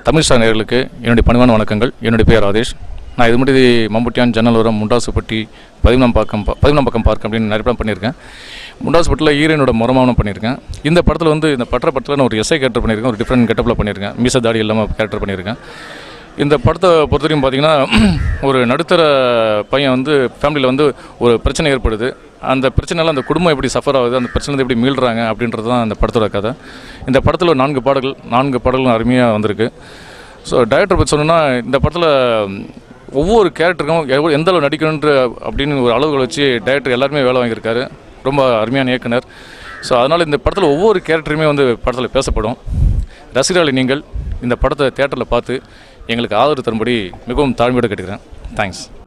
Tamil star நேயர்களுக்கு என்னுடைய பணிவான வணக்கங்கள் என்னுடைய பேர் ராதேஷ் நான் இது முன்னாடி மம்புட்டியான் ஜன்னலோரம் முண்டாசுப்பட்டி பதிமூணாம் பக்கம் பா- பதிமூணாம் பக்கம் பார்க்க அப்படின்னு நிறைய படம் பண்ணியிருக்கேன் முண்டாசுப்பட்டில் ஈரனோட முறமாவனம் பண்ணியிருக்கேன் இந்த படத்தில் வந்து இந்த பற்ற படத்தில் நான் ஒரு எஸ்ஐ கேரக்டர் பண்ணியிருக்கேன் ஒரு டிஃப்ரெண்ட் கெட்டப்பில் பண்ணியிருக்கேன் மீச தாடி இல்லாமல் கேரக்டர் பண்ணியிருக்கேன் இந்த படத்தை பொறுத்த வரைக்கும் பார்த்தீங்கன்னா ஒரு நடுத்தர பையன் வந்து ஃபேமிலியில் வந்து ஒரு பிரச்சனை ஏற்படுது அந்த பிரச்சனையால் அந்த குடும்பம் எப்படி சஃபர் ஆகுது அந்த பிரச்சனை எப்படி மீள்றாங்க அப்படின்றது தான் அந்த படத்தோட கதை இந்த படத்தில் ஒரு நான்கு பாடல்கள் நான்கு பாடல்களும் அருமையாக வந்திருக்கு ஸோ டைரக்டர் பற்றி சொல்லணும்னா இந்த படத்தில் ஒவ்வொரு கேரக்டருக்கும் எவ்வளோ எந்த அளவு நடிக்கணுன்ற அப்படின்னு ஒரு அளவுகள் வச்சு டைரக்டர் எல்லாருமே வேலை வாங்கியிருக்காரு ரொம்ப அருமையான இயக்குனர் ஸோ அதனால் இந்த படத்தில் ஒவ்வொரு கேரக்டருமே வந்து படத்தில் பேசப்படும் ரசிகர்களை நீங்கள் இந்த படத்தை தேட்டரில் பார்த்து எங்களுக்கு ஆதரவு தரும்படி மிகவும் தாழ்மையோடு கேட்டுக்கிறேன் தேங்க்ஸ்